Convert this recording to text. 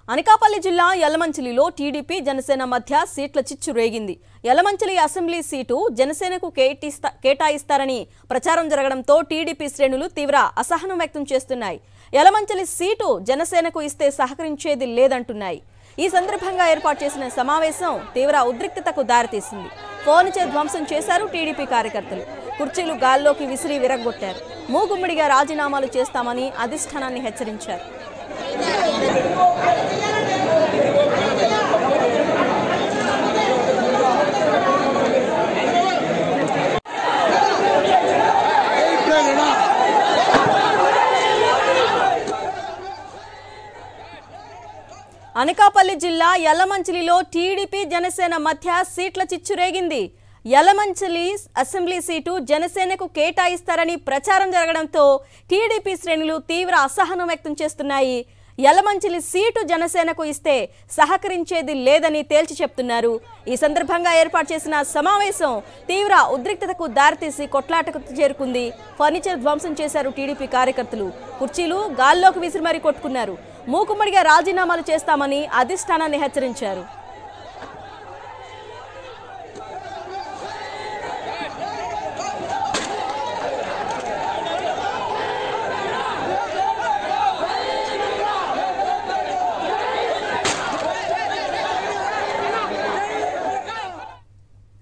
అనకాపల్లి జిల్లా యలమంచిలిలో టీడీపీ జనసేన మధ్య సీట్ల చిచ్చు రేగింది యలమంచిలి అసెంబ్లీ సీటు జనసేనకు కేటిస్తా కేటాయిస్తారని ప్రచారం జరగడంతో టీడీపీ శ్రేణులు తీవ్ర అసహనం వ్యక్తం చేస్తున్నాయి యలమంచిలి సీటు జనసేనకు ఇస్తే సహకరించేది లేదంటున్నాయి ఈ సందర్భంగా ఏర్పాటు చేసిన సమావేశం తీవ్ర ఉద్రిక్తతకు దారితీసింది ఫోన్చే ధ్వంసం చేశారు టీడీపీ కార్యకర్తలు కుర్చీలు గాల్లోకి విసిరి విరగ్గొట్టారు మూగుమ్మడిగా రాజీనామాలు చేస్తామని అధిష్టానాన్ని హెచ్చరించారు అనకాపల్లి జిల్లా యలమంచిలిలో టీడీపీ జనసేన మధ్య సీట్ల చిచ్చు రేగింది యలమంచిలి అసెంబ్లీ సీటు జనసేనకు కేటాయిస్తారని ప్రచారం జరగడంతో టీడీపీ శ్రేణులు తీవ్ర అసహనం వ్యక్తం చేస్తున్నాయి యలమంచిలి సీటు జనసేనకు ఇస్తే సహకరించేది లేదని తేల్చి చెప్తున్నారు ఈ సందర్భంగా ఏర్పాటు చేసిన సమావేశం తీవ్ర ఉద్రిక్తతకు దారితీసి కొట్లాటకు చేరుకుంది ఫర్నిచర్ ధ్వంసం చేశారు టీడీపీ కార్యకర్తలు కుర్చీలు గాల్లోకి విసిరి మరీ కొట్టుకున్నారు మూకుమ్మడిగా రాజీనామాలు చేస్తామని అధిష్టానాన్ని హెచ్చరించారు